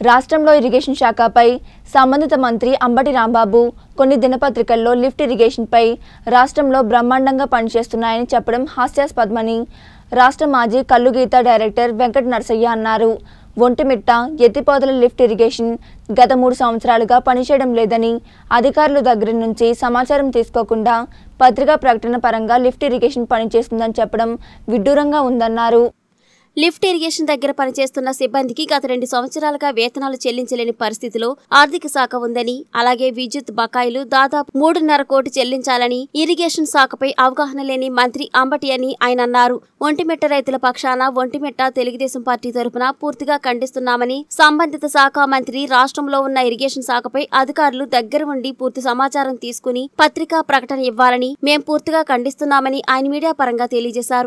రాష్ట్రంలో ఇరిగేషన్ శాఖపై సంబంధిత మంత్రి అంబటి రాంబాబు కొన్ని దినపత్రికల్లో లిఫ్ట్ ఇరిగేషన్పై రాష్ట్రంలో బ్రహ్మాండంగా పనిచేస్తున్నాయని చెప్పడం హాస్యాస్పదమని రాష్ట్ర మాజీ కల్లుగీత డైరెక్టర్ వెంకట నరసయ్య అన్నారు ఒంటిమిట్ట ఎత్తిపోతల లిఫ్ట్ ఇరిగేషన్ గత మూడు సంవత్సరాలుగా పనిచేయడం లేదని అధికారుల దగ్గర నుంచి సమాచారం తీసుకోకుండా పత్రికా ప్రకటన పరంగా లిఫ్ట్ ఇరిగేషన్ పనిచేస్తుందని చెప్పడం విడ్డూరంగా ఉందన్నారు లిఫ్ట్ ఇరిగేషన్ దగ్గర పనిచేస్తున్న సిబ్బందికి గత రెండు సంవత్సరాలుగా వేతనాలు చెల్లించలేని పరిస్థితిలో ఆర్థిక శాఖ ఉందని అలాగే విద్యుత్ బకాయిలు దాదాపు మూడున్నర కోటి చెల్లించాలని ఇరిగేషన్ శాఖపై అవగాహన లేని మంత్రి అంబటి అని ఆయన అన్నారు ఒంటిమిట్ట రైతుల పక్షాన ఒంటిమిట్ట తెలుగుదేశం పార్టీ తరపున పూర్తిగా ఖండిస్తున్నామని సంబంధిత శాఖ మంత్రి రాష్ట్రంలో ఉన్న ఇరిగేషన్ శాఖపై అధికారులు దగ్గర ఉండి పూర్తి సమాచారం తీసుకుని పత్రికా ప్రకటన ఇవ్వాలని మేం పూర్తిగా ఖండిస్తున్నామని ఆయన మీడియా పరంగా తెలియజేశారు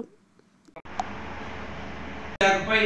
శాఖపై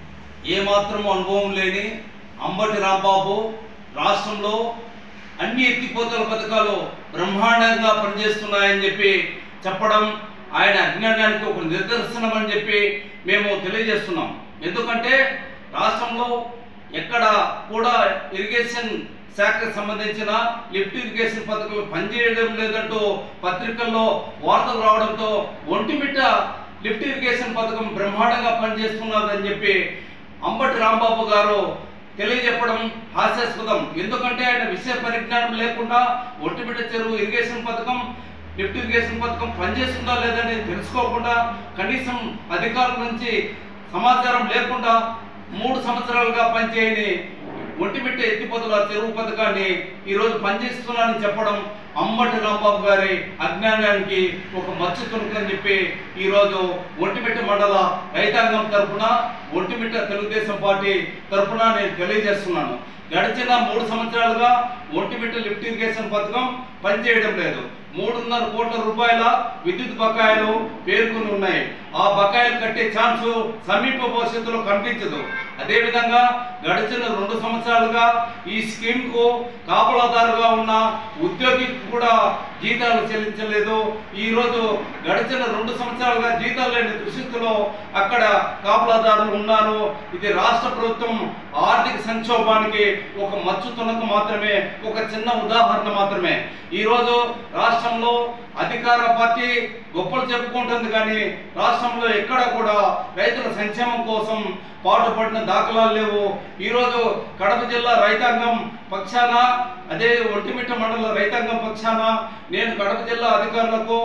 ఏమాత్రం అనుభవం లేని అంబటి రాంబాబు రాష్ట్రంలో అన్ని ఎత్తిపోతల పథకాలు బ్రహ్మాండంగా పనిచేస్తున్నాయని చెప్పి చెప్పడం ఆయన అజ్ఞానానికి ఒక నిదర్శనం అని చెప్పి మేము తెలియజేస్తున్నాం ఎందుకంటే రాష్ట్రంలో ఎక్కడ కూడా ఇరిగేషన్ శాఖకు సంబంధించిన లిఫ్ట్ ఇరిగేషన్ పథకాలు పనిచేయడం లేదంటూ పత్రికల్లో వార్తలు రావడంతో ఒంటిమిట్ట లిఫ్ట్ ఇరిగేషన్ పథకం బ్రహ్మాండంగా పనిచేస్తున్నదని చెప్పి అంబటి రాంబాబు గారు తెలియజెప్పడం హాస్యాస్పదం ఎందుకంటే ఆయన విషయ పరిజ్ఞానం లేకుండా ఒంటిమిట్ట చెరువు ఇరిగేషన్ పథకం లిఫ్ట్ ఇరిగేషన్ పథకం పనిచేస్తుందా లేదని తెలుసుకోకుండా కనీసం అధికారుల నుంచి సమాచారం లేకుండా మూడు సంవత్సరాలుగా పనిచేయని ఒంటిమిట్ట ఎత్తిపోతుల చెరువు పథకాన్ని ఈరోజు పనిచేస్తున్నానని చెప్పడం అమ్మటి రాంబాబు గారి అజ్ఞానానికి ఒక మచ్చ తుణుకని చెప్పి ఈరోజు ఒంటిమిట్ట మండల రైతాంగం తరఫున ఒంటిమిట్ట తెలుగుదేశం పార్టీ తరఫున నేను తెలియజేస్తున్నాను గడిచిన మూడు సంవత్సరాలుగా ఒంటిమిట్ట లిఫ్ట్ ఇరిగేషన్ పథకం పనిచేయడం లేదు మూడున్నర కోట్ల రూపాయల విద్యుత్ బకాయిలు పేర్కొని ఉన్నాయి ఆ బకాయిలు కట్టే ఛాన్స్ సమీప భవిష్యత్తులో కనిపించదు అదేవిధంగా గడిచిన రెండు సంవత్సరాలుగా ఈ స్కీమ్కు కాపలాదారుగా ఉన్న ఉద్యోగికి కూడా జీతాలు చెల్లించలేదు ఈరోజు గడిచిన రెండు సంవత్సరాలుగా జీతాలు లేని దుస్థితిలో అక్కడ కాపలాదారులు ఉన్నారు ఇది రాష్ట్ర ప్రభుత్వం ఆర్థిక సంక్షోభానికి ఒక మచ్చు తునక మాత్రమే ఒక చిన్న ఉదాహరణ మాత్రమే ఈరోజు రాష్ట్రంలో అధికార పార్టీ గొప్పలు చెప్పుకుంటుంది కానీ రాష్ట్రంలో ఎక్కడ కూడా రైతుల సంక్షేమం కోసం పాటుపడిన దాఖలాలు లేవు ఈరోజు కడప జిల్లా రైతాంగం పక్షాన అదే ఒంటిమిట్ట మండల రైతాంగం పక్షాన నేను కడప జిల్లా అధికారులకు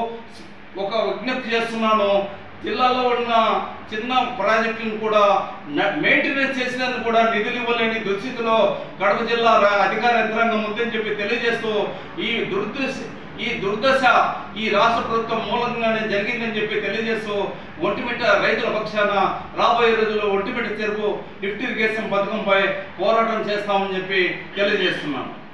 ఒక విజ్ఞప్తి చేస్తున్నాను జిల్లాలో ఉన్న చిన్న ప్రాజెక్టులను కూడా న- మెయింటెనెన్స్ చేసేందుకు కూడా నిధులు ఇవ్వలేని దుస్థితిలో కడప జిల్లా రా- అధికార యంత్రాంగం ఉందని చెప్పి తెలియజేస్తూ ఈ దుర్దశ ఈ దుర్దశ ఈ రాష్ట్ర ప్రభుత్వం మూలంగానే జరిగిందని చెప్పి తెలియజేస్తూ ఒంటిమిట్ట రైతుల పక్షాన రాబోయే రోజుల్లో ఒంటిమిట్ట చెరువు లిఫ్ట్ ఇరిగేషన్ పథకంపై పోరాటం చేస్తామని చెప్పి తెలియజేస్తున్నాను